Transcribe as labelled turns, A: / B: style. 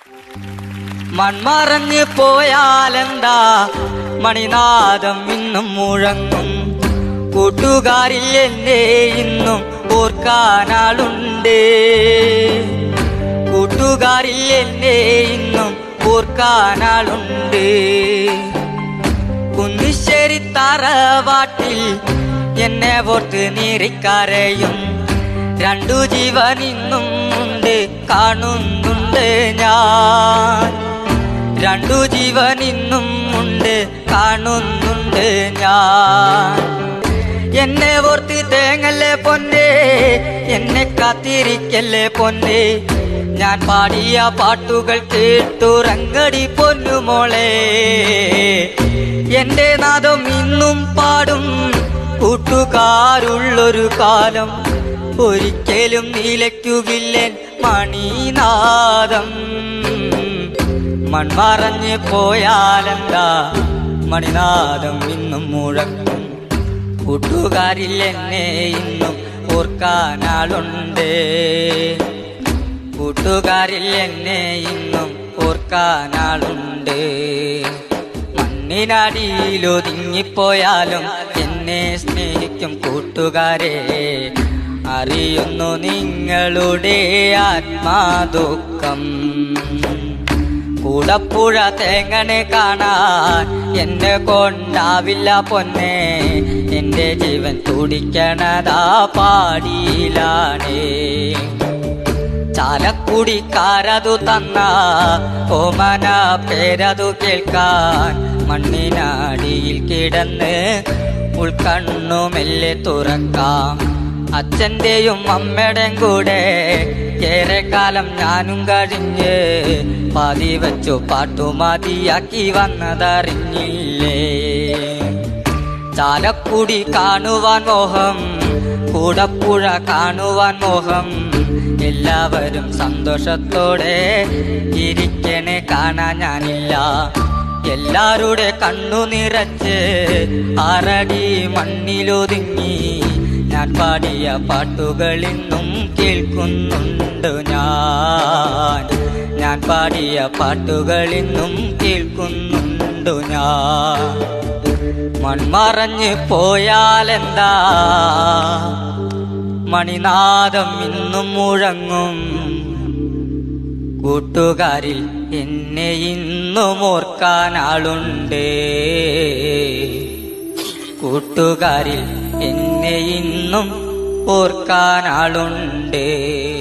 A: മൺമറഞ്ഞ് പോയാലെന്താ മണിനാദം ഇന്നും മുഴങ്ങും കൂട്ടുകാരിൽ എന്നെ ഇന്നും ഓർക്കാനാളുണ്ട് കൂട്ടുകാരിൽ എന്നെ ഇന്നും ഓർക്കാനാളുണ്ട് കുന്നിശ്ശേരി തറവാട്ടിൽ എന്നെ ഓർത്ത് നീറിക്കരയും രണ്ടു ജീവൻ ഇന്നും ഉണ്ട് കാണുന്നുണ്ട് ഞാൻ രണ്ടു ജീവൻ ഇന്നും ഉണ്ട് കാണുന്നുണ്ട് ഞാൻ എന്നെ ഓർത്ത് തേങ്ങല്ലേ പൊന്നെ എന്നെ കാത്തിരിക്കല്ലേ പൊന്നെ ഞാൻ പാടിയ പാട്ടുകൾ കേട്ടുറങ്ങടി പൊന്നുമോളെ എന്റെ നാദം ഇന്നും പാടും കൂട്ടുകാരുള്ളൊരു കാലം ഒരിക്കലും നിലയ്ക്കുകില്ലൻ മണിനാദം മൺമറഞ്ഞ് പോയാലെന്താ മണിനാദം ഇന്നും മുഴങ്ങും കൂട്ടുകാരിൽ എന്നെ ഇന്നും ഓർക്കാനാളുണ്ട് കൂട്ടുകാരിൽ എന്നെ ഇന്നും ഓർക്കാനാളുണ്ട് മണ്ണിനടിയിലൊതുങ്ങിപ്പോയാലും എന്നെ സ്നേഹിക്കും കൂട്ടുകാരെ അറിയുന്നു നിങ്ങളുടെ ആത്മാദുഃഖം കൂടപ്പുഴ തേങ്ങനെ കാണാൻ എന്നെ കൊണ്ടാവില്ല പൊന്നെ എന്റെ ജീവൻ തുടിക്കണതാ പാടിയിലാണേ ചാലക്കുടിക്കാരതു തന്ന ഓമന പേരതു കേൾക്കാൻ മണ്ണിനടിയിൽ കിടന്ന് ഉൾക്കണ്ണു മെല്ലെ തുറക്കാം അച്ഛന്റെയും അമ്മയുടെയും കൂടെ ഏറെ കാലം ഞാനും കഴിഞ്ഞ് പാതി വെച്ചു പാട്ടുമതിയാക്കി വന്നതറിഞ്ഞില്ലേ ചാലക്കുടി കാണുവാൻ മോഹം കൂടപ്പുഴ കാണുവാൻ മോഹം എല്ലാവരും സന്തോഷത്തോടെ ഇരിക്കണേ കാണാൻ ഞാനില്ല എല്ലാരുടെ കണ്ണു നിറച്ച് ആറടി മണ്ണിലൊതുങ്ങി ഞാൻ പാടിയ പാട്ടുകൾ ഇന്നും കേൾക്കുന്നുണ്ട് ഞാൻ ഞാൻ പാടിയ പാട്ടുകൾ ഇന്നും കേൾക്കുന്നുണ്ട് ഞാൻ മൺമറഞ്ഞ് പോയാലെന്താ മണിനാദം ഇന്നും മുഴങ്ങും കൂട്ടുകാരിൽ എന്നെ ഇന്നും ഓർക്കാൻ ആളുണ്ട് കൂട്ടുകാരിൽ എന്നെ ഇന്നും ഓർക്കാൻ ആളുണ്ട്